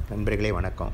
நண்பர்களே வணக்கம்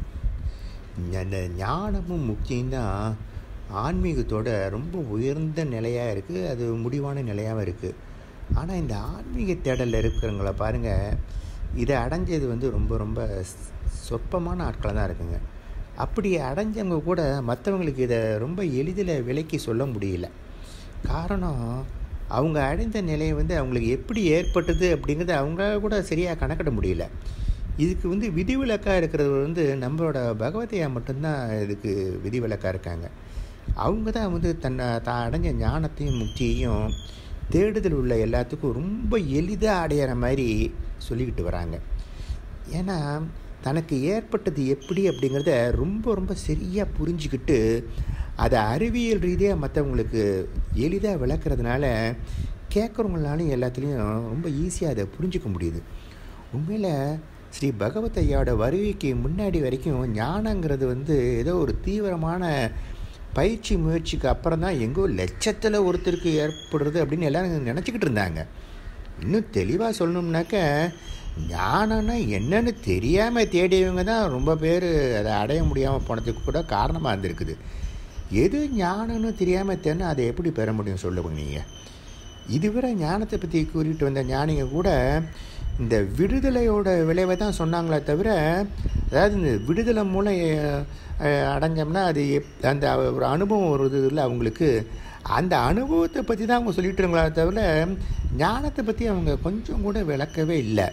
இந்த ஞானமும் முக்தியும் தான் ஆன்மீகத்தோட ரொம்ப உயர்ந்த நிலையாக இருக்குது அது முடிவான நிலையாகவும் இருக்குது ஆனால் இந்த ஆன்மீக தேடலில் இருக்கிறவங்கள பாருங்கள் இதை அடைஞ்சது வந்து ரொம்ப ரொம்ப சொற்பமான ஆட்களாக தான் இருக்குங்க அப்படி அடைஞ்சவங்க கூட மற்றவங்களுக்கு இதை ரொம்ப எளிதில் விலைக்கு சொல்ல முடியல காரணம் அவங்க அடைந்த நிலையை வந்து அவங்களுக்கு எப்படி ஏற்பட்டது அப்படிங்கிறத அவங்க கூட சரியாக கணக்கிட முடியல இதுக்கு வந்து விதிவிலக்காக இருக்கிறது வந்து நம்மளோட பகவதையா மட்டும்தான் இதுக்கு விதிவிலக்காக இருக்காங்க அவங்க தான் வந்து தன்னை தான் அடைஞ்ச ஞானத்தையும் முக்தியையும் தேடுதல் உள்ள எல்லாத்துக்கும் ரொம்ப எளிதாக அடையிற மாதிரி சொல்லிக்கிட்டு வராங்க ஏன்னா தனக்கு ஏற்பட்டது எப்படி அப்படிங்கிறத ரொம்ப ரொம்ப சரியாக புரிஞ்சுக்கிட்டு அதை அறிவியல் ரீதியாக மற்றவங்களுக்கு எளிதாக விளக்குறதுனால கேட்குறவங்களாலையும் எல்லாத்துலேயும் ரொம்ப ஈஸியாக அதை புரிஞ்சிக்க முடியுது உண்மையில் ஸ்ரீ பகவத் ஐயாவோட வருகைக்கு முன்னாடி வரைக்கும் ஞானங்கிறது வந்து ஏதோ ஒரு தீவிரமான பயிற்சி முயற்சிக்கு அப்புறம் தான் எங்கோ லட்சத்தில் ஒருத்தருக்கு ஏற்படுறது அப்படின்னு எல்லோரும் நினச்சிக்கிட்டு இருந்தாங்க இன்னும் தெளிவாக சொல்லணும்னாக்க ஞானம்னா என்னன்னு தெரியாமல் தேடியவங்க தான் ரொம்ப பேர் அதை அடைய முடியாமல் போனதுக்கு கூட காரணமாக இருந்திருக்குது எது ஞானம்னு தெரியாமல் தேனா அதை எப்படி பெற முடியும் சொல்லுங்க நீங்கள் இதுவரை ஞானத்தை பற்றி கூறிட்டு வந்த ஞானிங்க கூட இந்த விடுதலையோட விளைவை தான் சொன்னாங்களே தவிர அதாவது இந்த விடுதலை மூலம் அடைஞ்சோம்னா அது எப் அந்த ஒரு அனுபவம் வருது இல்லை அவங்களுக்கு அந்த அனுபவத்தை பற்றி தான் அவங்க சொல்லிட்டு இருங்களா தவிர ஞானத்தை பற்றி அவங்க கொஞ்சம் கூட விளக்கவே இல்லை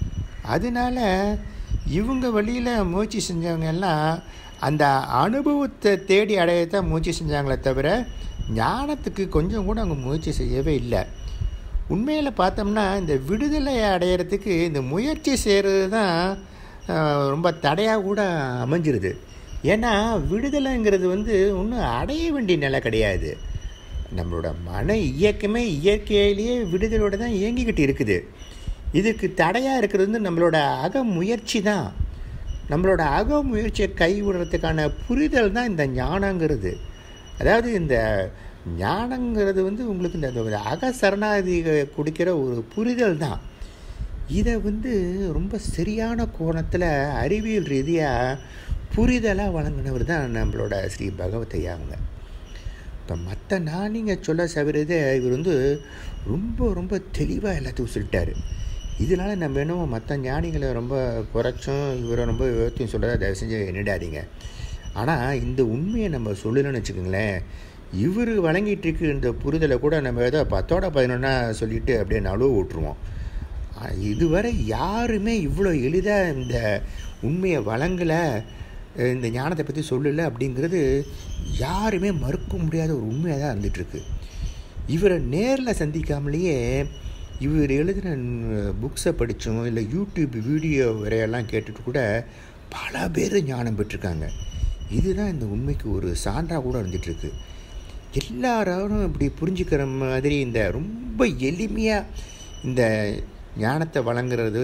அதனால இவங்க வழியில் முயற்சி செஞ்சவங்க எல்லாம் அந்த அனுபவத்தை தேடி அடையத்தான் முயற்சி செஞ்சாங்களே தவிர ஞானத்துக்கு கொஞ்சம் கூட அவங்க முயற்சி செய்யவே இல்லை உண்மையில் பார்த்தோம்னா இந்த விடுதலை அடையிறதுக்கு இந்த முயற்சி செய்கிறது தான் ரொம்ப தடையாக கூட அமைஞ்சிருது ஏன்னா விடுதலைங்கிறது வந்து ஒன்றும் அடைய வேண்டிய நிலை கிடையாது நம்மளோட மன இயக்கமே இயற்கையிலேயே விடுதலோடு தான் இயங்கிக்கிட்டு இருக்குது இதுக்கு தடையாக இருக்கிறது வந்து நம்மளோட அக முயற்சி தான் நம்மளோட அக முயற்சியை கைவிடுறதுக்கான புரிதல் தான் இந்த ஞானங்கிறது அதாவது இந்த ஞானங்கிறது வந்து உங்களுக்கு இந்த அக சரணாதி கொடுக்கிற ஒரு புரிதல் தான் இதை வந்து ரொம்ப சரியான கோணத்தில் அறிவியல் ரீதியாக புரிதலாக வழங்கினவர் தான் நம்மளோட ஸ்ரீ பகவத்தையா அவங்க இப்போ மற்ற நானிங்க சொல்ல சவிரதே இவர் வந்து ரொம்ப ரொம்ப தெளிவாக எல்லாத்துக்கும் சொல்லிட்டார் இதனால் நம்ம என்னமோ மற்ற ஞானிகளை ரொம்ப குறைச்சும் இவரை ரொம்ப விவரத்தையும் சொல்கிறத தயவு செஞ்சு எண்ணிடாதீங்க ஆனால் இந்த உண்மையை நம்ம சொல்லணும்னு வச்சுக்கோங்களேன் இவர் வழங்கிட்டு இருக்கு இந்த புரிதலை கூட நம்ம ஏதோ பத்தோட பதினொன்னா சொல்லிட்டு அப்படியே நழுவ விட்டுருவோம் இதுவரை யாருமே இவ்வளோ எளிதாக இந்த உண்மையை வழங்கலை இந்த ஞானத்தை பற்றி சொல்லலை அப்படிங்கிறது யாருமே மறுக்க முடியாத ஒரு உண்மையாக தான் இருந்துகிட்ருக்கு இவரை நேரில் சந்திக்காமலேயே இவர் எழுதின புக்ஸை படித்தோம் இல்லை யூடியூப் வீடியோ வரையெல்லாம் கேட்டுட்டு கூட பல பேர் ஞானம் பெற்றிருக்காங்க இதுதான் இந்த உண்மைக்கு ஒரு சான்றாக கூட இருந்துகிட்ருக்கு எல்லாரும் இப்படி புரிஞ்சுக்கிற மாதிரி இந்த ரொம்ப எளிமையாக இந்த ஞானத்தை வழங்குறது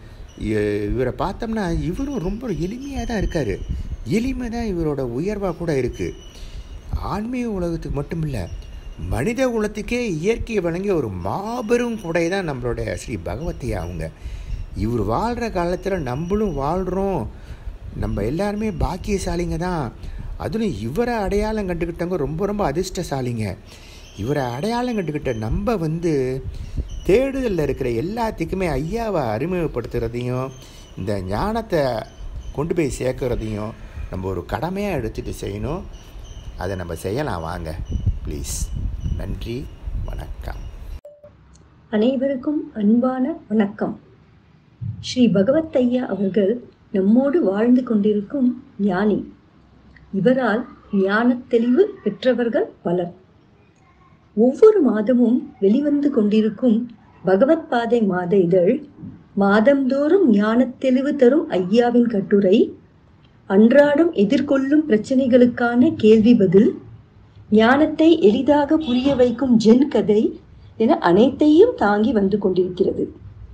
இவரை பார்த்தோம்னா இவரும் ரொம்ப எளிமையாக தான் இருக்கார் எளிமை தான் இவரோட உயர்வாக கூட இருக்குது ஆன்மீக உலகத்துக்கு மட்டும் இல்லை மனித குலத்துக்கே இயற்கையை வழங்கிய ஒரு மாபெரும் கொடை தான் நம்மளுடைய ஸ்ரீ பகவத்தையா அவங்க இவர் வாழ்கிற காலத்தில் நம்மளும் வாழ்கிறோம் நம்ம எல்லாருமே பாக்கியசாலிங்க தான் அதுவும் இவரை அடையாளம் கண்டுக்கிட்டவங்க ரொம்ப ரொம்ப அதிர்ஷ்டசாலிங்க இவரை அடையாளம் கண்டுக்கிட்ட நம்ம வந்து தேடுதலில் இருக்கிற எல்லாத்துக்குமே ஐயாவை அறிமுகப்படுத்துகிறதையும் இந்த ஞானத்தை கொண்டு போய் சேர்க்குறதையும் நம்ம ஒரு கடமையாக எடுத்துகிட்டு செய்யணும் அதை நம்ம செய்யலாம் வாங்க ப்ளீஸ் நன்றி வணக்கம் அனைவருக்கும் அன்பான வணக்கம் ஸ்ரீ பகவத் ஐயா அவர்கள் நம்மோடு வாழ்ந்து கொண்டிருக்கும் ஞானி இவரால் ஞானத் தெளிவு பெற்றவர்கள் பலர் ஒவ்வொரு மாதமும் வெளிவந்து கொண்டிருக்கும் பகவத் பாதை மாத இதழ் மாதந்தோறும் ஞானத் தெளிவு தரும் ஐயாவின் கட்டுரை அன்றாடம் எதிர்கொள்ளும் பிரச்சனைகளுக்கான கேள்வி பதில் ஞானத்தை எளிதாக புரிய வைக்கும் ஜென் கதை என அனைத்தையும் தாங்கி வந்து கொண்டிருக்கிறது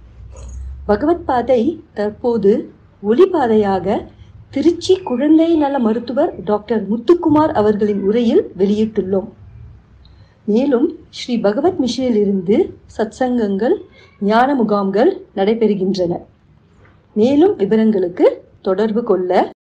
பகவத் பாதை தற்போது ஒளிபாதையாக திருச்சி குழந்தை நல மருத்துவர் டாக்டர் முத்துக்குமார் அவர்களின் உரையில் வெளியிட்டுள்ளோம் மேலும் ஸ்ரீ பகவத் மிஷனில் இருந்து சத்சங்கங்கள் ஞான முகாம்கள் நடைபெறுகின்றன மேலும் விவரங்களுக்கு தொடர்பு கொள்ள